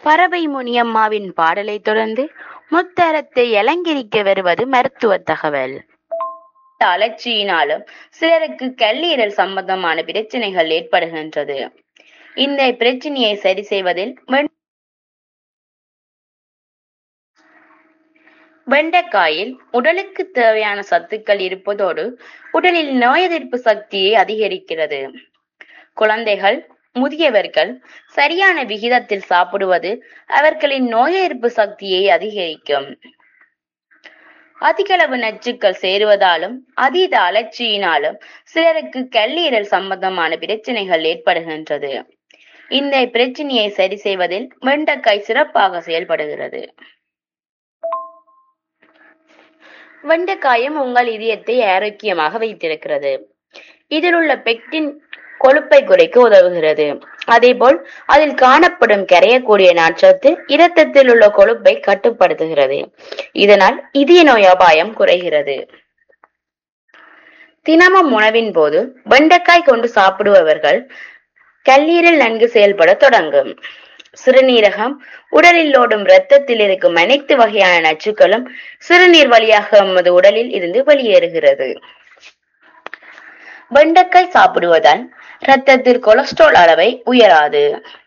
பறவை முனியம்மாவின் பாடலைத் தொடர்ந்து முத்தரத்தை அலங்கரிக்க வருவது மருத்துவ தகவல் அலர்ச்சியினாலும் சிலருக்கு கல்லீரல் சம்பந்தமான பிரச்சனைகள் ஏற்படுகின்றது இந்த பிரச்சனையை சரி செய்வதில் வெண்- வெண்டைக்காயில் உடலுக்கு தேவையான சத்துக்கள் இருப்பதோடு உடலில் நோய் எதிர்ப்பு சக்தியை அதிகரிக்கிறது குழந்தைகள் முதியவர்கள் சரியான விகிதத்தில் சாப்பிடுவது அவர்களின் நோய் எதிர்ப்பு சக்தியை அதிகரிக்கும் அதிகளவு நச்சுக்கள் சேருவதாலும் அதீத அலர்ச்சியினாலும் சிலருக்கு கல்லீரல் சம்பந்தமான பிரச்சனைகள் ஏற்படுகின்றது இந்த பிரச்சனையை சரி செய்வதில் வெண்டைக்காய் சிறப்பாக செயல்படுகிறது வெண்டைக்காயம் உங்கள் இதயத்தை ஆரோக்கியமாக வைத்திருக்கிறது இதில் உள்ள பெக்டின் கொழுப்பை குறைக்க உதவுகிறது அதேபோல் அதில் காணப்படும் கரையக்கூடிய நாற்றத்து இரத்தத்தில் உள்ள கொழுப்பை கட்டுப்படுத்துகிறது இதனால் இதய நோய் அபாயம் குறைகிறது தினமும் உணவின் போது வெண்டைக்காய் கொண்டு சாப்பிடுபவர்கள் கல்லீரல் நன்கு செயல்பட தொடங்கும் சிறுநீரகம் உடலில் ஓடும் இரத்தத்தில் இருக்கும் அனைத்து வகையான நச்சுக்களும் சிறுநீர் வழியாக நமது உடலில் இருந்து வெளியேறுகிறது வெண்டைக்காய் சாப்பிடுவதால் இரத்தத்தில் கொலஸ்ட்ரால் அளவை உயராது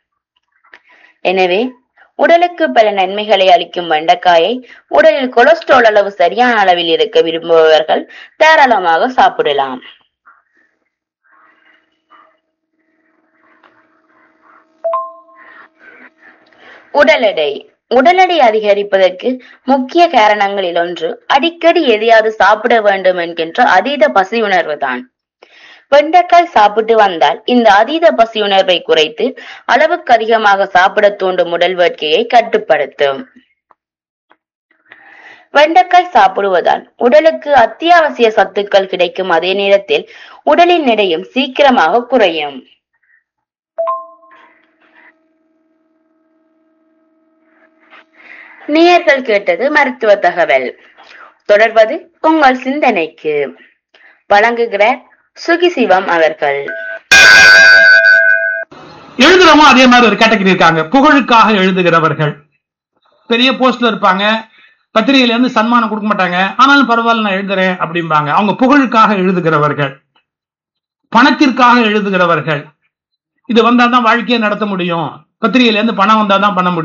எனவே உடலுக்கு பல நன்மைகளை அளிக்கும் வெண்டைக்காயை உடலில் கொலஸ்ட்ரால் அளவு சரியான அளவில் இருக்க விரும்புபவர்கள் தாராளமாக சாப்பிடலாம் உடல் எடை உடல் எடை அதிகரிப்பதற்கு முக்கிய காரணங்களில் ஒன்று அடிக்கடி எதையாவது சாப்பிட வேண்டும் என்கின்ற அதீத பசியுணர்வு தான் வெண்டைக்காய் சாப்பிட்டு வந்தால் இந்த அதீத பசியுணர்வை குறைத்து அளவுக்கு அதிகமாக சாப்பிட தூண்டும் உடல் வேட்கையை கட்டுப்படுத்தும் வெண்டைக்காய் சாப்பிடுவதால் உடலுக்கு அத்தியாவசிய சத்துக்கள் கிடைக்கும் அதே நேரத்தில் உடலின் எடையும் சீக்கிரமாக குறையும் நேயர்கள் கேட்டது மருத்துவ தகவல் தொடர்வது உங்கள் சிந்தனைக்கு வழங்குகிறார் சுகிசிவம் அவர்கள் எழுதுறவங்க அதே மாதிரி ஒரு கேட்டகரி இருக்காங்க புகழுக்காக எழுதுகிறவர்கள் பெரிய போஸ்ட்ல இருப்பாங்க பத்திரிகையில இருந்து சன்மானம் கொடுக்க மாட்டாங்க ஆனாலும் பரவாயில்ல நான் எழுதுறேன் அப்படிம்பாங்க அவங்க புகழுக்காக எழுதுகிறவர்கள் பணத்திற்காக எழுதுகிறவர்கள் இது வந்தாதான் வாழ்க்கையை நடத்த முடியும் பத்திரிகையில இருந்து பணம் வந்தாதான் பண்ண முடியும்